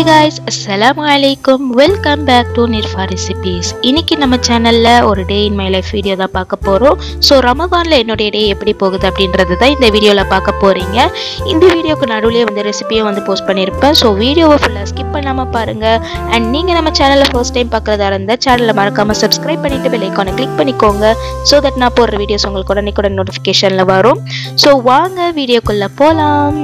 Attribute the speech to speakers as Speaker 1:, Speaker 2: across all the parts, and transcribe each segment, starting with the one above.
Speaker 1: hi guys அஸ்ஸலாமு அலைக்கும் welcome back to Nirfa recipes இன்னைக்கு நம்ம சேனலில் ஒரு day in my life video தான் பார்க்க போகிறோம் ஸோ ரமதானில் என்னுடைய டே எப்படி போகுது அப்படின்றது தான் இந்த வீடியோவில் பார்க்க போகிறீங்க இந்த வீடியோக்கு நடுவுலேயே வந்து ரெசிபியும் வந்து போஸ்ட் பண்ணியிருப்பேன் ஸோ வீடியோவை ஃபுல்லாக ஸ்கிப் பண்ணாமல் பாருங்கள் அண்ட் நீங்கள் நம்ம சேனலில் ஃபர்ஸ்ட் டைம் பார்க்குறதா இருந்தால் சேனலை மறக்காமல் சப்ஸ்கிரைப் பண்ணிவிட்டு பெல் ஐக்கானை கிளிக் பண்ணிக்கோங்க ஸோ தட் நான் போடுற வீடியோஸ் உங்களுக்கு உடனே கூட நோட்டிஃபிகேஷனில் வரும் ஸோ வாங்க வீடியோக்குள்ளே போகலாம்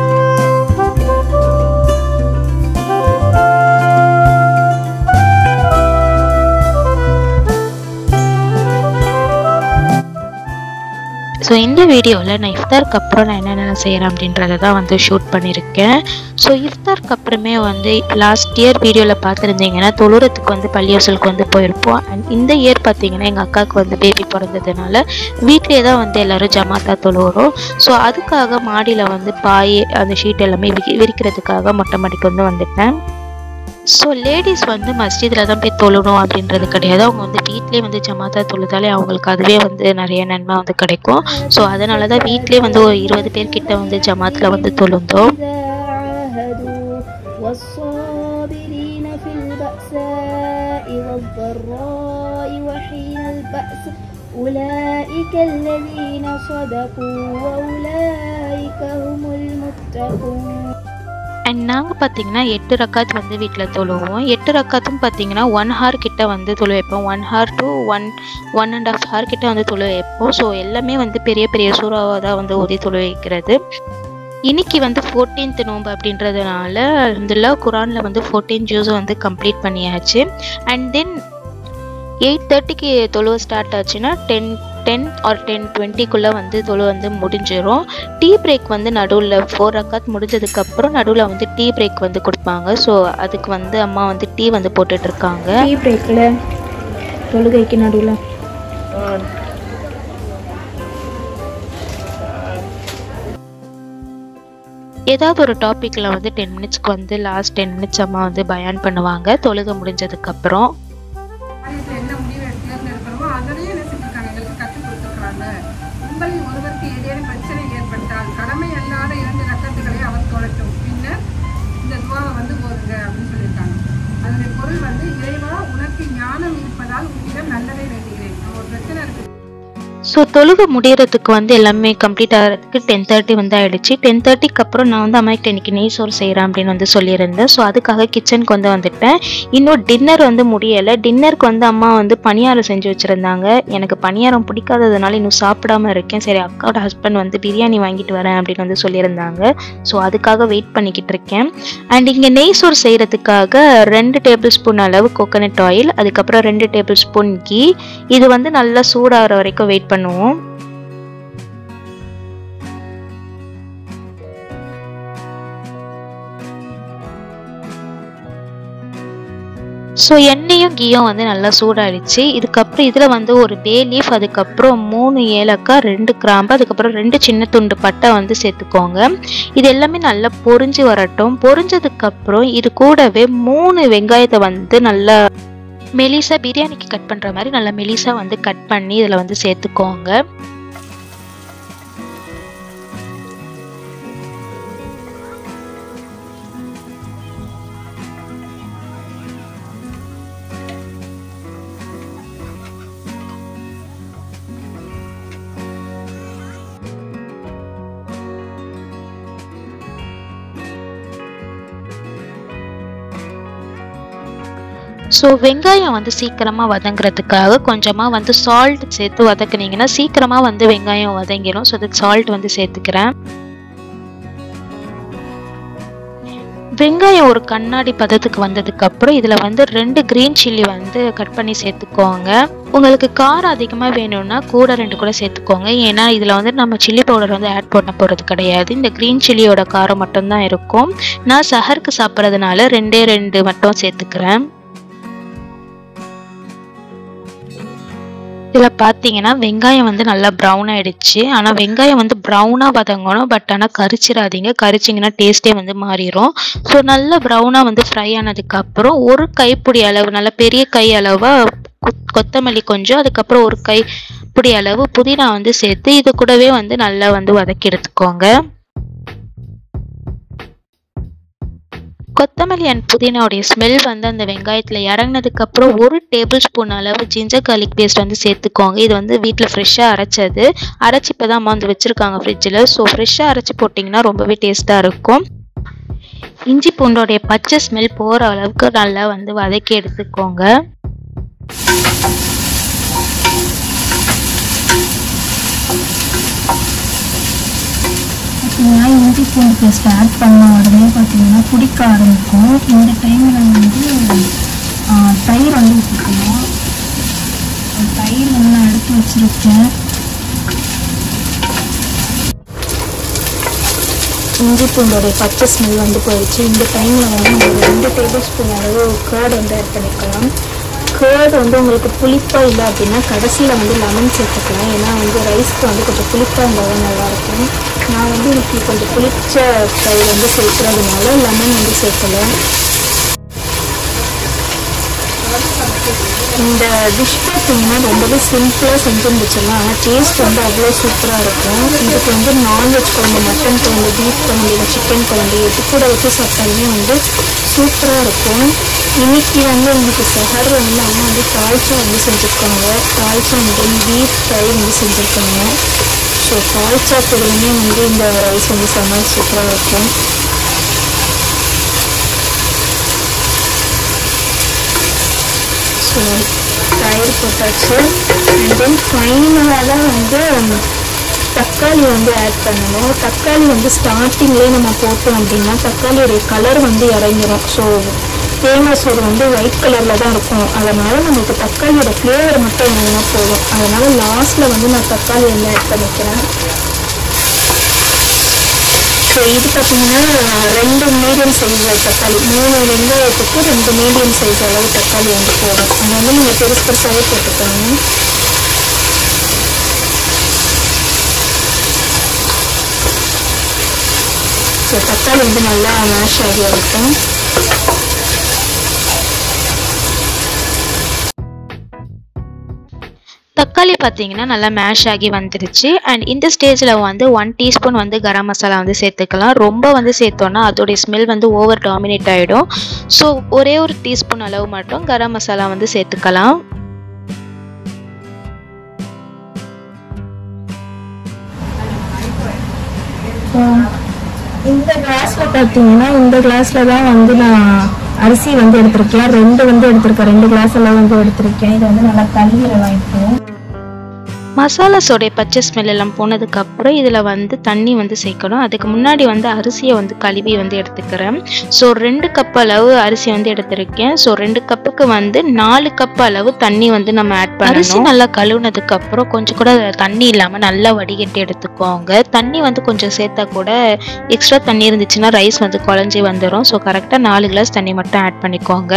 Speaker 1: ஸோ இந்த வீடியோவில் நான் இஃப்தாருக்கு அப்புறம் நான் என்னென்ன செய்கிறேன் அப்படின்றத தான் வந்து ஷூட் பண்ணியிருக்கேன் ஸோ இஃப்தாருக்கு அப்புறமே வந்து லாஸ்ட் இயர் வீடியோவில் பார்த்துருந்தீங்கன்னா தொழுறதுக்கு வந்து பள்ளியோசலுக்கு வந்து போயிருப்போம் அண்ட் இந்த இயர் பார்த்தீங்கன்னா எங்கள் அக்காவுக்கு வந்து பேபி பிறந்ததுனால வீட்டிலே தான் வந்து எல்லோரும் ஜமாத்தா தொழுகிறோம் ஸோ அதுக்காக மாடியில் வந்து பாய் அந்த ஷீட் எல்லாமே விரி விரிக்கிறதுக்காக மொட்டை மாடிக்கு வந்து வந்துட்டேன் ஸோ லேடிஸ் வந்து மஸ்ஜிதில் தான் போய் தொழணும் அப்படின்றது கிடையாது அவங்க வந்து வீட்லேயே வந்து ஜமாத்தா தொழுதாலே அவங்களுக்கு அதுவே வந்து நிறைய நன்மை வந்து கிடைக்கும் ஸோ அதனால தான் வீட்லேயே வந்து ஒரு இருபது பேர் கிட்ட வந்து ஜமாத்தில் வந்து தொழுந்தோம்
Speaker 2: والصابرين في البأساء والضراء وحين البأس أولئك الذين صدقوا وأولئك هم المتقون
Speaker 1: அண்ட் நாங்கள் பார்த்தீங்கன்னா எட்டு ரக்காத் வந்து வீட்டில் தொழுவோம் எட்டு ரக்காத்தும் பார்த்தீங்கன்னா ஒன் ஹார் கிட்ட வந்து தொழு வைப்போம் one hour to one one and half hour கிட்ட வந்து தொழு வைப்போம் ஸோ எல்லாமே வந்து பெரிய பெரிய சூறாவாக தான் வந்து ஓதி தொழு வைக்கிறது இன்னைக்கு வந்து ஃபோர்டீன்த் நோம்பு அப்படின்றதுனால அல்ஹம்துலில்லாஹ் குரானில் வந்து ஃபோர்டீன் ஜூஸ் வந்து கம்ப்ளீட் பண்ணியாச்சு அண்ட் தென் எயிட் தேர்ட்டிக்கு தொழுவ ஸ்டார்ட் ஆச்சுன்னா டென் டென் ஆர் டென் டுவெண்ட்டிக்குள்ளே வந்து தொழு வந்து முடிஞ்சிடும் டீ பிரேக் வந்து நடுவில் ஃபோர் ரக்காத் முடிஞ்சதுக்கப்புறம் நடுவில் வந்து டீ பிரேக் வந்து கொடுப்பாங்க ஸோ அதுக்கு வந்து அம்மா வந்து டீ வந்து போட்டுட்ருக்காங்க
Speaker 2: டீ பிரேக்கில் தொழுகைக்கு நடுவில்
Speaker 1: ஏதாவது ஒரு டாப்பிக்கில் வந்து டென் மினிட்ஸ்க்கு வந்து லாஸ்ட் டென் மினிட்ஸ் அம்மா வந்து பயான் பண்ணுவாங்க தொழுக முடிஞ்சதுக்கப்புறம்
Speaker 3: காரியத்தில் என்ன முடிவு தேர்ந்தெடுக்கிறோமோ அதிலையும் என்ன செஞ்சிருக்காங்க எங்களுக்கு கற்றுக் கொடுத்துருக்காங்க உங்களில் ஒருவருக்கு ஏதேனும் பிரச்சனை ஏற்பட்டால் கடமை அல்லாத இரண்டு ரக்கத்துகளை அவர் தொழட்டும் பின்னர் இந்த துவாவை வந்து போதுங்க அப்படின்னு சொல்லியிருக்காங்க அதனுடைய பொருள் வந்து இறைவா உனக்கு ஞானம் இருப்பதால் உன்னிடம் நல்லதை வேண்டுகிறேன் ஒரு பிரச்சனை இருக்கு
Speaker 1: ஸோ தொழுக முடியறதுக்கு வந்து எல்லாமே கம்ப்ளீட் ஆகிறதுக்கு டென் தேர்ட்டி வந்து ஆயிடுச்சு டென் தேர்ட்டிக்கு அப்புறம் நான் வந்து அம்மாக்கிட்ட இன்னைக்கு நெய் சோறு செய்கிறேன் அப்படின்னு வந்து சொல்லியிருந்தேன் ஸோ அதுக்காக கிச்சனுக்கு வந்து வந்துட்டேன் இன்னும் டின்னர் வந்து முடியலை டின்னருக்கு வந்து அம்மா வந்து பணியாரம் செஞ்சு வச்சுருந்தாங்க எனக்கு பணியாரம் பிடிக்காததுனால இன்னும் சாப்பிடாம இருக்கேன் சரி அக்காவோட ஹஸ்பண்ட் வந்து பிரியாணி வாங்கிட்டு வரேன் அப்படின்னு வந்து சொல்லியிருந்தாங்க ஸோ அதுக்காக வெயிட் பண்ணிக்கிட்டு இருக்கேன் அண்ட் இங்கே நெய் சோறு செய்கிறதுக்காக ரெண்டு டேபிள் ஸ்பூன் அளவு கோகனட் ஆயில் அதுக்கப்புறம் ரெண்டு டேபிள் ஸ்பூன் கீ இது வந்து நல்லா சூடாகிற வரைக்கும் வெயிட் பண்ணுவோம் ஸோ எண்ணெயும் கீயும் வந்து நல்லா சூடாயிடுச்சு இதுக்கப்புறம் இதில் வந்து ஒரு பே லீஃப் அதுக்கப்புறம் மூணு ஏலக்காய் ரெண்டு கிராம்பு அதுக்கப்புறம் ரெண்டு சின்ன துண்டு பட்டை வந்து சேர்த்துக்கோங்க இது எல்லாமே நல்லா பொரிஞ்சு வரட்டும் பொரிஞ்சதுக்கப்புறம் இது கூடவே மூணு வெங்காயத்தை வந்து நல்லா மெலிசா பிரியாணிக்கு கட் பண்ணுற மாதிரி நல்லா மெலிசா வந்து கட் பண்ணி இதில் வந்து சேர்த்துக்கோங்க ஸோ வெங்காயம் வந்து சீக்கிரமாக வதங்குறதுக்காக கொஞ்சமாக வந்து சால்ட் சேர்த்து வதக்குனீங்கன்னா சீக்கிரமாக வந்து வெங்காயம் வதங்கிடும் ஸோ அதுக்கு சால்ட் வந்து சேர்த்துக்கிறேன் வெங்காயம் ஒரு கண்ணாடி பதத்துக்கு வந்ததுக்கு அப்புறம் இதில் வந்து ரெண்டு க்ரீன் சில்லி வந்து கட் பண்ணி சேர்த்துக்கோங்க உங்களுக்கு காரம் அதிகமாக வேணும்னா கூட ரெண்டு கூட சேர்த்துக்கோங்க ஏன்னா இதில் வந்து நம்ம சில்லி பவுடர் வந்து ஆட் பண்ண போகிறது கிடையாது இந்த க்ரீன் சில்லியோட காரம் மட்டும்தான் இருக்கும் நான் சஹருக்கு சாப்பிட்றதுனால ரெண்டே ரெண்டு மட்டும் சேர்த்துக்கிறேன் இதில் பார்த்தீங்கன்னா வெங்காயம் வந்து நல்லா ப்ரௌன் ஆயிடுச்சு ஆனால் வெங்காயம் வந்து ப்ரௌனாக வதங்கணும் பட் ஆனால் கரிச்சிடாதீங்க கரிச்சிங்கன்னா டேஸ்ட்டே வந்து மாறிடும் ஸோ நல்லா ப்ரௌனாக வந்து ஃப்ரை ஆனதுக்கப்புறம் ஒரு கைப்பிடி அளவு நல்ல பெரிய கை அளவாக கொத்தமல்லி கொஞ்சம் அதுக்கப்புறம் ஒரு கை பிடி அளவு புதினா வந்து சேர்த்து இது கூடவே வந்து நல்லா வந்து வதக்கி எடுத்துக்கோங்க கொத்தமல்லி அண்ட் புதினாவுடைய ஸ்மெல் வந்து அந்த வெங்காயத்தில் இறங்கினதுக்கப்புறம் ஒரு டேபிள் ஸ்பூன் அளவு ஜிஞ்சர் garlic பேஸ்ட் வந்து சேர்த்துக்கோங்க இது வந்து வீட்டில் ஃப்ரெஷ்ஷாக அரைச்சது அரைச்சி இப்போ தான் அம்மா வந்து வச்சுருக்காங்க ஃப்ரிட்ஜில் ஸோ ஃப்ரெஷ்ஷாக அரைச்சி போட்டிங்கன்னா ரொம்பவே டேஸ்ட்டாக இருக்கும் இஞ்சி பூண்டோடைய பச்சை ஸ்மெல் போகிற அளவுக்கு நல்லா வந்து வதக்கி எடுத்துக்கோங்க
Speaker 2: பார்த்தீங்கன்னா இஞ்சி பூண்டு பேஸ்ட் ஆட் பண்ண உடனே பார்த்தீங்கன்னா பிடிக்க ஆரம்பிக்கும் இந்த டைமில் வந்து ஆ, தயிர் வந்து ஊற்றிக்கணும் தயிர் வந்து நான் எடுத்து வச்சுருக்கேன் இஞ்சி பூண்டோடைய பச்சை ஸ்மெல் வந்து போயிடுச்சு இந்த டைமில் வந்து நம்ம ஒரு ரெண்டு டேபிள் ஸ்பூன் அளவு கேர்டு வந்து ஆட் பண்ணிக்கலாம் கேர்டு வந்து உங்களுக்கு புளிப்பாக இல்லை அப்படின்னா கடைசியில் வந்து லெமன் சேர்த்துக்கலாம் ஏன்னா வந்து ரைஸ்க்கு வந்து கொஞ்சம் புளிப்பாக இருந்தால் தான் நல்லாயிருக்கும் நான் வந்து இன்னைக்கு கொஞ்சம் புளிச்ச தயிர் வந்து சேர்க்குறதுனால லெமன் வந்து சேர்க்கலை இந்த டிஷ் பார்த்தீங்கன்னா ரொம்பவே சிம்பிளாக செஞ்சு முடிச்சிடலாம் ஆனால் டேஸ்ட் வந்து அவ்வளோ சூப்பராக இருக்கும் இதுக்கு வந்து நான்வெஜ் குழம்பு மட்டன் குழம்பு பீஃப் குழம்பு இல்லை சிக்கன் குழம்பு எது கூட வச்சு சாப்பிட்டாலுமே வந்து சூப்பராக இருக்கும் இன்னைக்கு வந்து உங்களுக்கு சஹர் வந்து அம்மா வந்து தால்ச்சா வந்து செஞ்சுருக்காங்க தால்ச்சா வந்து பீஃப் ஃப்ரை வந்து செஞ்சுருக்காங்க ஸோ தால்ச்சா கூடயுமே வந்து இந்த ரைஸ் வந்து செம்ம சூப்பராக இருக்கும் ஸோ தயிர் போட்டாச்சு அண்ட் தென் ஃபைனலாக தான் வந்து தக்காளி வந்து ஆட் பண்ணணும் தக்காளி வந்து ஸ்டார்டிங்லேயே நம்ம போட்டோம் அப்படின்னா தக்காளியோடைய கலர் வந்து இறங்கிரும் ஸோ தேங்காய் சோறு வந்து ஒயிட் கலரில் தான் இருக்கும் அதனால் நமக்கு தக்காளியோட ஃப்ளேவர் மட்டும் இறங்கினா போதும் அதனால் லாஸ்ட்டில் வந்து நான் தக்காளி வந்து ஆட் பண்ணிக்கிறேன் ஸோ இது பார்த்தீங்கன்னா ரெண்டு மீடியம் சைஸ் தக்காளி மூணு வெங்காயத்துக்கு ரெண்டு மீடியம் சைஸ் அளவு தக்காளி வந்து போடும் அது வந்து நீங்கள் பெருசு பெருசாகவே போட்டுக்கோங்க ஸோ தக்காளி வந்து நல்லா மேஷ் ஆகி இருக்கும்
Speaker 1: தக்காளி பார்த்தீங்கன்னா நல்லா மேஷ் ஆகி வந்துருச்சு அண்ட் இந்த ஸ்டேஜில் வந்து ஒன் டீஸ்பூன் வந்து கரம் மசாலா வந்து சேர்த்துக்கலாம் ரொம்ப வந்து சேர்த்தோன்னா அதோடைய ஸ்மெல் வந்து ஓவர் டாமினேட் ஆகிடும் ஸோ ஒரே ஒரு டீஸ்பூன் அளவு மட்டும் கரம் மசாலா வந்து சேர்த்துக்கலாம்
Speaker 2: இந்த கிளாஸில் பார்த்தீங்கன்னா இந்த கிளாஸில் தான் வந்து நான் அரிசி வந்து எடுத்திருக்கேன் ரெண்டு வந்து எடுத்திருக்கேன் ரெண்டு கிளாஸ் எல்லாம் வந்து எடுத்திருக்கேன் இதை வந்து நல்லா கழுவிடலாம் இப்போ
Speaker 1: மசாலாஸோடைய பச்சை ஸ்மெல் எல்லாம் போனதுக்கப்புறம் இதில் வந்து தண்ணி வந்து சேர்க்கணும் அதுக்கு முன்னாடி வந்து அரிசியை வந்து கழுவி வந்து எடுத்துக்கிறேன் ஸோ ரெண்டு கப் அளவு அரிசி வந்து எடுத்திருக்கேன் ஸோ ரெண்டு கப்புக்கு வந்து நாலு கப் அளவு தண்ணி வந்து நம்ம ஆட் பண்ணணும் அரிசி நல்லா கழுவுனதுக்கு அப்புறம் கொஞ்சம் கூட அதுல தண்ணி இல்லாமல் நல்லா வடிகட்டி எடுத்துக்கோங்க தண்ணி வந்து கொஞ்சம் சேர்த்தா கூட எக்ஸ்ட்ரா தண்ணி இருந்துச்சுன்னா ரைஸ் வந்து குழஞ்சி வந்துடும் ஸோ கரெக்டாக நாலு கிளாஸ் தண்ணி மட்டும் ஆட் பண்ணிக்கோங்க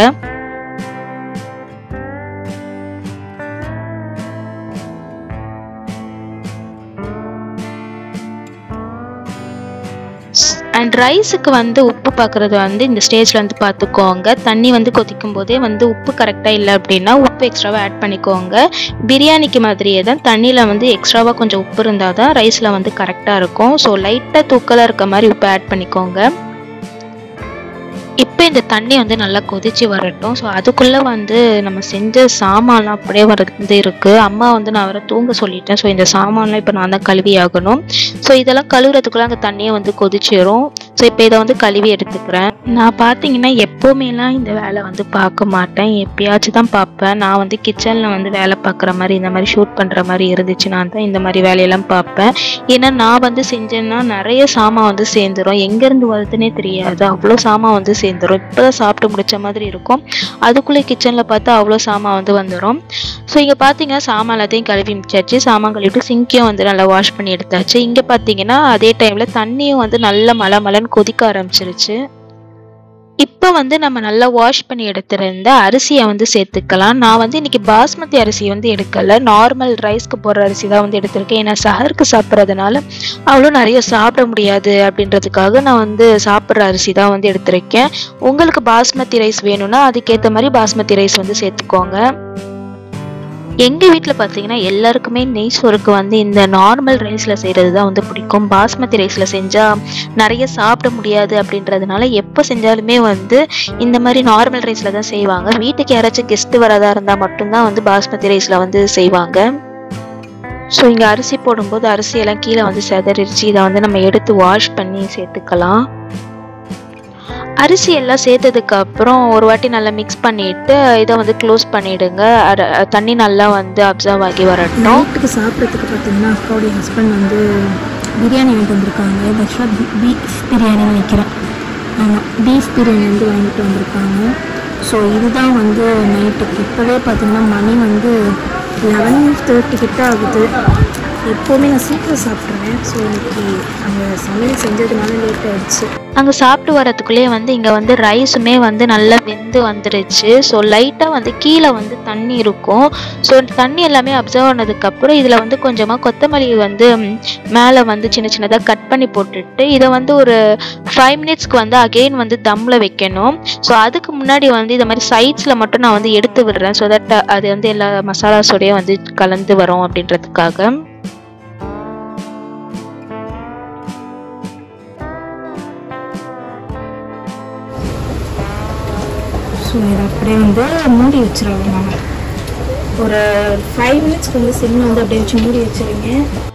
Speaker 1: அண்ட் ரைஸுக்கு வந்து உப்பு பார்க்குறது வந்து இந்த ஸ்டேஜில் வந்து பார்த்துக்கோங்க தண்ணி வந்து கொதிக்கும் போதே வந்து உப்பு கரெக்டாக இல்லை அப்படின்னா உப்பு எக்ஸ்ட்ராவாக ஆட் பண்ணிக்கோங்க பிரியாணிக்கு மாதிரியே தான் தண்ணியில் வந்து எக்ஸ்ட்ராவாக கொஞ்சம் உப்பு இருந்தால் தான் ரைஸில் வந்து கரெக்டாக இருக்கும் ஸோ லைட்டாக தூக்கலாக இருக்க மாதிரி உப்பு ஆட் பண்ணிக்கோங்க இப்போ இந்த தண்ணி வந்து நல்லா கொதிச்சு வரட்டும் ஸோ அதுக்குள்ளே வந்து நம்ம செஞ்ச சாமான்லாம் அப்படியே வந்து இருக்குது அம்மா வந்து நான் அவரை தூங்க சொல்லிட்டேன் ஸோ இந்த சாமான்லாம் இப்போ நான் தான் கழுவி ஆகணும் ஸோ இதெல்லாம் கழுவுறதுக்குள்ள அங்கே தண்ணியை வந்து கொதிச்சிரும் ஸோ இப்போ இதை வந்து கழுவி எடுத்துக்கிறேன் நான் பார்த்தீங்கன்னா எப்போவுமேலாம் இந்த வேலை வந்து பார்க்க மாட்டேன் எப்பயாச்சும் தான் பார்ப்பேன் நான் வந்து கிச்சனில் வந்து வேலை பார்க்குற மாதிரி இந்த மாதிரி ஷூட் பண்ணுற மாதிரி இருந்துச்சுன்னா தான் இந்த மாதிரி வேலையெல்லாம் பார்ப்பேன் ஏன்னா நான் வந்து செஞ்சேன்னா நிறைய சாமான் வந்து சேர்ந்துரும் எங்கேருந்து வருதுன்னே தெரியாது அவ்வளோ சாமான் வந்து சேர்ந்துரும் இப்போ தான் சாப்பிட்டு முடிச்ச மாதிரி இருக்கும் அதுக்குள்ளே கிச்சனில் பார்த்தா அவ்வளோ சாமான் வந்து வந்துடும் ஸோ இங்கே பார்த்தீங்கன்னா சாமான் எல்லாத்தையும் கழுவி மிச்சாச்சு சாமான் கழுவிட்டு சிங்கையும் வந்து நல்லா வாஷ் பண்ணி எடுத்தாச்சு இங்கே பார்த்தீங்கன்னா அதே டைமில் தண்ணியும் வந்து நல்ல மலை மலைன்னு கொதிக்க ஆரம்பிச்சிருச்சு இப்போ வந்து நம்ம நல்லா வாஷ் பண்ணி எடுத்திருந்த அரிசியை வந்து சேர்த்துக்கலாம் நான் வந்து இன்னைக்கு பாஸ்மதி அரிசி வந்து எடுக்கல நார்மல் ரைஸ்க்கு போடுற அரிசி தான் வந்து எடுத்திருக்கேன் ஏன்னா சஹருக்கு சாப்பிட்றதுனால அவ்வளோ நிறைய சாப்பிட முடியாது அப்படின்றதுக்காக நான் வந்து சாப்பிட்ற அரிசி தான் வந்து எடுத்திருக்கேன் உங்களுக்கு பாஸ்மதி ரைஸ் வேணும்னா அதுக்கேற்ற மாதிரி பாஸ்மதி ரைஸ் வந்து சேர்த்துக்கோங்க எங்கள் வீட்டில் பார்த்தீங்கன்னா எல்லாருக்குமே நெய் சோறுக்கு வந்து இந்த நார்மல் ரைஸில் செய்கிறது தான் வந்து பிடிக்கும் பாஸ்மதி ரைஸில் செஞ்சால் நிறைய சாப்பிட முடியாது அப்படின்றதுனால எப்போ செஞ்சாலுமே வந்து இந்த மாதிரி நார்மல் ரைஸில் தான் செய்வாங்க வீட்டுக்கு யாராச்சும் கெஸ்ட்டு வரதா இருந்தால் மட்டும்தான் வந்து பாஸ்மதி ரைஸில் வந்து செய்வாங்க ஸோ இங்கே அரிசி போடும்போது அரிசியெல்லாம் கீழே வந்து செதறிடுச்சு இதை வந்து நம்ம எடுத்து வாஷ் பண்ணி சேர்த்துக்கலாம் அரிசி எல்லாம் சேர்த்ததுக்கு அப்புறம் ஒரு வாட்டி நல்லா மிக்ஸ் பண்ணிட்டு இதை வந்து க்ளோஸ் பண்ணிடுங்க அர- தண்ணி நல்லா வந்து அப்சர்வ் ஆகி வரட்டும்
Speaker 2: நைட்டுக்கு சாப்பிட்றதுக்கு பார்த்தீங்கன்னா அக்காவுடைய ஹஸ்பண்ட் வந்து பிரியாணி வாங்கிட்டு வந்திருக்காங்க இது ஆக்சுவலாக பீஃப் பிரியாணி நினைக்கிறேன் ஆமாம் பீஃப் பிரியாணி வந்து வாங்கிட்டு வந்திருக்காங்க ஸோ இதுதான் வந்து நைட்டுக்கு இப்போவே பார்த்தீங்கன்னா மணி வந்து லெவன் தேர்ட்டி கிட்ட ஆகுது எப்போவுமே நான் சீக்கிரம் சாப்பிட்ருவேன் ஸோ இன்னைக்கு அந்த சமையல் செஞ்சதுனால லேட் ஆயிடுச்சு
Speaker 1: அங்கே சாப்பிட்டு வரதுக்குள்ளேயே வந்து இங்கே வந்து ரைஸுமே வந்து நல்லா வெந்து வந்துருச்சு ஸோ லைட்டாக வந்து கீழே வந்து தண்ணி இருக்கும் ஸோ தண்ணி எல்லாமே அப்சர்வ் ஆனதுக்கப்புறம் இதில் வந்து கொஞ்சமாக கொத்தமல்லி வந்து மேலே வந்து சின்ன சின்னதாக கட் பண்ணி போட்டுட்டு இதை வந்து ஒரு ஃபைவ் மினிட்ஸ்க்கு வந்து அகெயின் வந்து தம்மில் வைக்கணும் ஸோ அதுக்கு முன்னாடி வந்து இந்த மாதிரி சைட்ஸில் மட்டும் நான் வந்து எடுத்து விடுறேன் ஸோ தட் அது வந்து எல்லா மசாலாஸோடய வந்து கலந்து வரும் அப்படின்றதுக்காக
Speaker 2: ஸோ இதை அப்படியே வந்து மூடி வச்சிருவாங்க நம்ம ஒரு ஃபைவ் மினிட்ஸ்க்கு வந்து சிம்மில் வந்து அப்படியே வச்சு மூடி வச்சிருங்க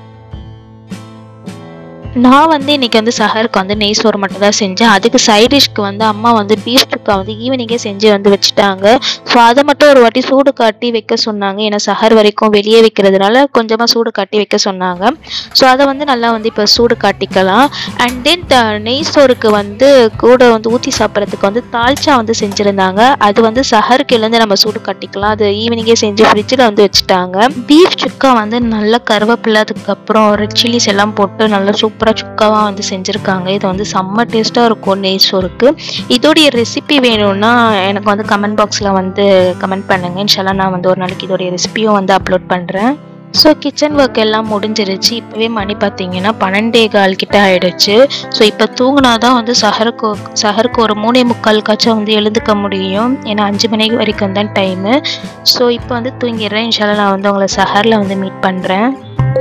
Speaker 1: நான் வந்து இன்னைக்கு வந்து சஹருக்கு வந்து நெய் சோறு மட்டும் தான் செஞ்சேன் அதுக்கு சைட் டிஷ்க்கு வந்து அம்மா வந்து பீஃப் சுக்கா வந்து ஈவினிங்கே செஞ்சு வந்து வச்சுட்டாங்க ஸோ அதை மட்டும் ஒரு வாட்டி சூடு காட்டி வைக்க சொன்னாங்க ஏன்னா சஹர் வரைக்கும் வெளியே வைக்கிறதுனால கொஞ்சமாக சூடு காட்டி வைக்க சொன்னாங்க ஸோ அதை வந்து நல்லா வந்து இப்போ சூடு காட்டிக்கலாம் அண்ட் தென் நெய் சோறுக்கு வந்து கூட வந்து ஊற்றி சாப்பிட்றதுக்கு வந்து தால்ச்சா வந்து செஞ்சுருந்தாங்க அது வந்து சஹருக்கு இருந்து நம்ம சூடு காட்டிக்கலாம் அது ஈவினிங்கே செஞ்சு ஃப்ரிட்ஜில் வந்து வச்சுட்டாங்க பீஃப் சுக்கா வந்து நல்லா கருவேப்பிலை அதுக்கப்புறம் ரெட் சில்லிஸ் எல்லாம் போட்டு நல்லா சூப்பராக சுக்காவாக வந்து செஞ்சுருக்காங்க இது வந்து செம்ம டேஸ்ட்டாக இருக்கும் நெய் சோறுக்கு இதோடைய ரெசிபி வேணும்னா எனக்கு வந்து கமெண்ட் பாக்ஸில் வந்து கமெண்ட் பண்ணுங்கள் இன்ஷால்லா நான் வந்து ஒரு நாளைக்கு இதோடைய ரெசிபியும் வந்து அப்லோட் பண்ணுறேன் ஸோ கிச்சன் ஒர்க் எல்லாம் முடிஞ்சிருச்சு இப்போவே மணி பார்த்தீங்கன்னா பன்னெண்டே கால் கிட்ட ஆயிடுச்சு ஸோ இப்போ தூங்கினா தான் வந்து சஹருக்கு சஹருக்கு ஒரு மூணே முக்கால்காச்சும் வந்து எழுந்துக்க முடியும் ஏன்னா அஞ்சு மணி வரைக்கும் தான் டைமு ஸோ இப்போ வந்து தூங்கிடுறேன் இன்ஷால்லா நான் வந்து உங்களை சஹரில் வந்து மீட் பண்ணுறேன்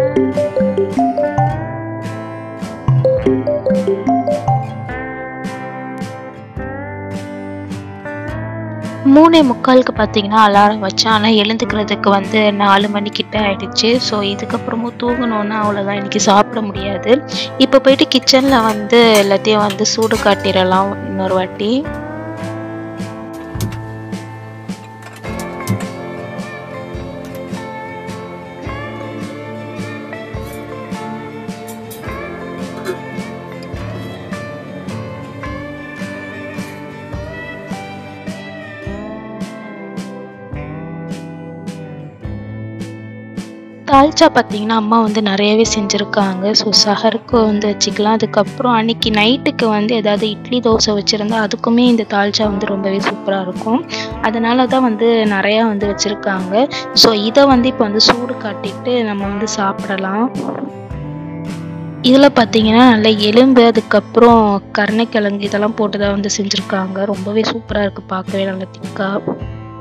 Speaker 1: மூணே முக்காலுக்கு பார்த்தீங்கன்னா அலாரம் வச்சேன் ஆனால் எழுந்துக்கிறதுக்கு வந்து நாலு மணிக்கிட்ட ஆயிடுச்சு ஸோ இதுக்கப்புறமும் தூங்கணுன்னா அவ்வளோதான் இன்னைக்கு சாப்பிட முடியாது இப்போ போயிட்டு கிச்சனில் வந்து எல்லாத்தையும் வந்து சூடு காட்டிடலாம் இன்னொரு வாட்டி தால்ச்சா பார்த்தீங்கன்னா அம்மா வந்து நிறையவே செஞ்சுருக்காங்க ஸோ சஹருக்கு வந்து வச்சுக்கலாம் அதுக்கப்புறம் அன்னைக்கு நைட்டுக்கு வந்து ஏதாவது இட்லி தோசை வச்சுருந்தா அதுக்குமே இந்த தால்ச்சா வந்து ரொம்பவே சூப்பராக இருக்கும் அதனால தான் வந்து நிறையா வந்து வச்சுருக்காங்க ஸோ இதை வந்து இப்போ வந்து சூடு காட்டிட்டு நம்ம வந்து சாப்பிடலாம் இதில் பார்த்தீங்கன்னா நல்ல எலும்பு அதுக்கப்புறம் கருணைக்கிழங்கு இதெல்லாம் போட்டு தான் வந்து செஞ்சுருக்காங்க ரொம்பவே சூப்பராக இருக்குது பார்க்கவே நல்ல திக்காக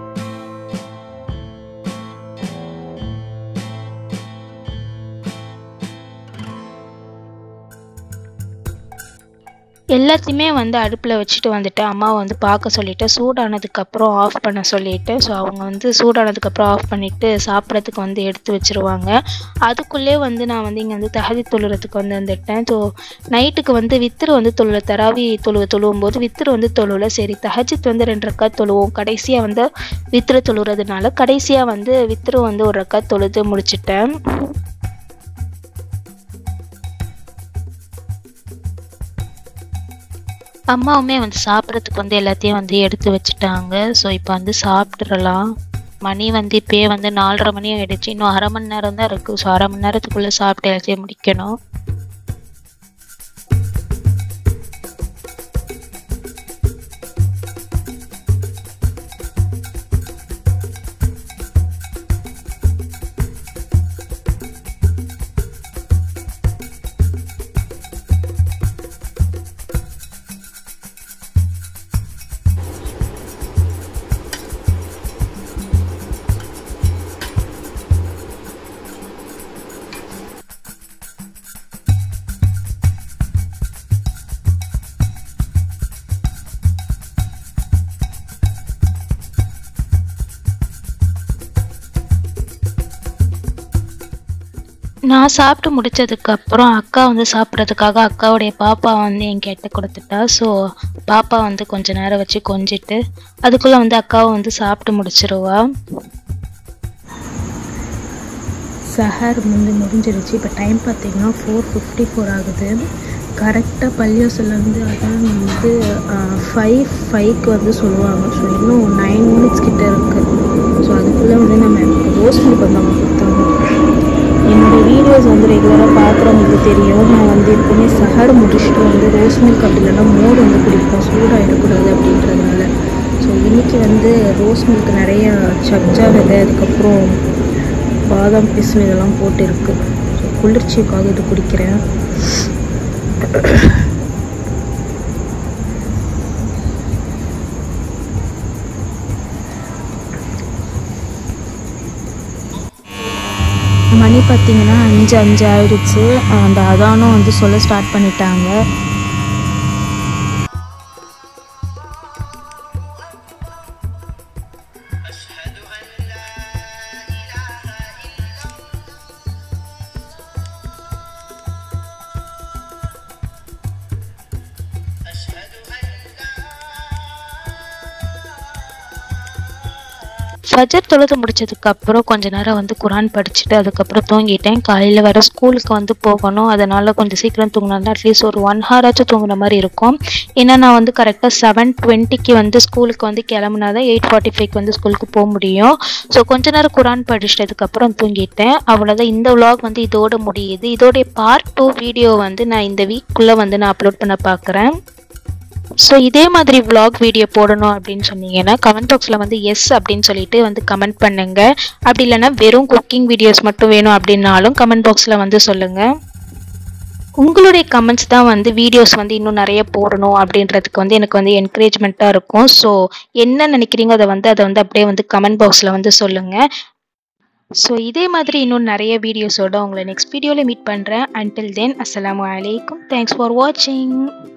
Speaker 1: எல்லாத்தையுமே வந்து அடுப்பில் வச்சுட்டு வந்துட்டு அம்மாவை வந்து பார்க்க சொல்லிட்டு சூடானதுக்கப்புறம் ஆஃப் பண்ண சொல்லிட்டு ஸோ அவங்க வந்து சூடானதுக்கப்புறம் ஆஃப் பண்ணிவிட்டு சாப்பிட்றதுக்கு வந்து எடுத்து வச்சுருவாங்க அதுக்குள்ளே வந்து நான் வந்து இங்கே வந்து தகதி தொழுறதுக்கு வந்து வந்துட்டேன் ஸோ நைட்டுக்கு வந்து வித்திரு வந்து தொழுவ தராவி தொழுவ தொழுவும் போது வித்திரு வந்து தொழுவல சரி தஹஜித் வந்து ரெண்டு ரக்கா தொழுவோம் கடைசியாக வந்து வித்திரு தொழுறதுனால கடைசியாக வந்து வித்திரு வந்து ஒரு ரக்கா தொழுது முடிச்சிட்டேன் அம்மாவுமே வந்து சாப்பிட்றதுக்கு வந்து எல்லாத்தையும் வந்து எடுத்து வச்சுட்டாங்க ஸோ இப்போ வந்து சாப்பிட்றலாம் மணி வந்து இப்போயே வந்து நாலரை மணி ஆயிடுச்சு இன்னும் அரை மணி நேரம் தான் இருக்குது ஸோ அரை மணி நேரத்துக்குள்ளே சாப்பிட்டு எல்லாத்தையும் முடிக்கணும் நான் சாப்பிட்டு முடிச்சதுக்கு அப்புறம் அக்கா வந்து சாப்பிட்றதுக்காக அக்காவுடைய பாப்பா வந்து என்கிட்ட கொடுத்துட்டா ஸோ பாப்பா வந்து கொஞ்ச நேரம் வச்சு கொஞ்சிட்டு அதுக்குள்ளே வந்து அக்காவை வந்து சாப்பிட்டு முடிச்சிருவா
Speaker 2: சஹர் வந்து முடிஞ்சிருச்சு இப்போ டைம் பார்த்தீங்கன்னா ஃபோர் ஃபிஃப்டி ஃபோர் ஆகுது கரெக்டாக பள்ளியோசிலேருந்து அதான் வந்து ஃபைவ் ஃபைவ்க்கு வந்து சொல்லுவாங்க ஸோ இன்னும் நைன் மினிட்ஸ் கிட்ட இருக்குது ஸோ அதுக்குள்ளே வந்து நம்ம ரோஸ் மில்க் வந்து அவங்க கொடுத்தாங்க என்னோடய வீடியோஸ் வந்து ரெகுலராக பார்க்குறவங்களுக்கு தெரியும் நான் வந்து எப்போவுமே சஹர் முடிச்சுட்டு வந்து ரோஸ் மில்க் அப்படி இல்லைன்னா மோர் வந்து குடிப்போம் சூடாகிடக்கூடாது அப்படின்றதுனால ஸோ இன்றைக்கி வந்து ரோஸ் மில்க் நிறைய சப்ஜா விதை அதுக்கப்புறம் பாதாம் பிஸ்மி இதெல்லாம் போட்டு இருக்கு ஸோ குளிர்ச்சிக்காக இது குடிக்கிறேன் மணி பார்த்தீங்கன்னா அஞ்சு அஞ்சு ஆயிடுச்சு அந்த அதானும் வந்து சொல்ல ஸ்டார்ட் பண்ணிட்டாங்க
Speaker 1: ஃபஜர் தொழுது முடிச்சதுக்கு அப்புறம் கொஞ்ச நேரம் வந்து குரான் படிச்சுட்டு அதுக்கப்புறம் தூங்கிட்டேன் காலையில் வர ஸ்கூலுக்கு வந்து போகணும் அதனால கொஞ்சம் சீக்கிரம் தூங்கினா அட்லீஸ்ட் ஒரு ஒன் ஹவராச்சும் தூங்குற மாதிரி இருக்கும் ஏன்னா நான் வந்து கரெக்டாக செவன் டுவெண்ட்டிக்கு வந்து ஸ்கூலுக்கு வந்து கிளம்புனா தான் எயிட் ஃபார்ட்டி ஃபைவ்க்கு வந்து ஸ்கூலுக்கு போக முடியும் ஸோ கொஞ்ச நேரம் குரான் படிச்சதுக்கப்புறம் தூங்கிட்டேன் அவ்வளோதான் இந்த vlog வந்து இதோட முடியுது இதோடைய பார்ட் டூ வீடியோ வந்து நான் இந்த வீக்குள்ளே வந்து நான் அப்லோட் பண்ண பார்க்குறேன் ஸோ இதே மாதிரி vlog வீடியோ போடணும் அப்படின்னு சொன்னீங்கன்னா கமெண்ட் பாக்ஸில் வந்து எஸ் அப்படின்னு சொல்லிட்டு வந்து கமெண்ட் பண்ணுங்க அப்படி இல்லைன்னா வெறும் குக்கிங் வீடியோஸ் மட்டும் வேணும் அப்படின்னாலும் கமெண்ட் பாக்ஸில் வந்து சொல்லுங்க உங்களுடைய கமெண்ட்ஸ் தான் வந்து வீடியோஸ் வந்து இன்னும் நிறைய போடணும் அப்படின்றதுக்கு வந்து எனக்கு வந்து என்கரேஜ்மெண்ட்டாக இருக்கும் ஸோ என்ன நினைக்கிறீங்க அதை வந்து அதை வந்து அப்படியே வந்து கமெண்ட் பாக்ஸில் வந்து சொல்லுங்கள் ஸோ இதே மாதிரி இன்னும் நிறைய வீடியோஸோட உங்களை நெக்ஸ்ட் வீடியோவில் மீட் பண்ணுறேன் அன்டில் தென் அஸ்ஸலாமு அலைக்கும் தேங்க்ஸ் ஃபார் வாட்சிங்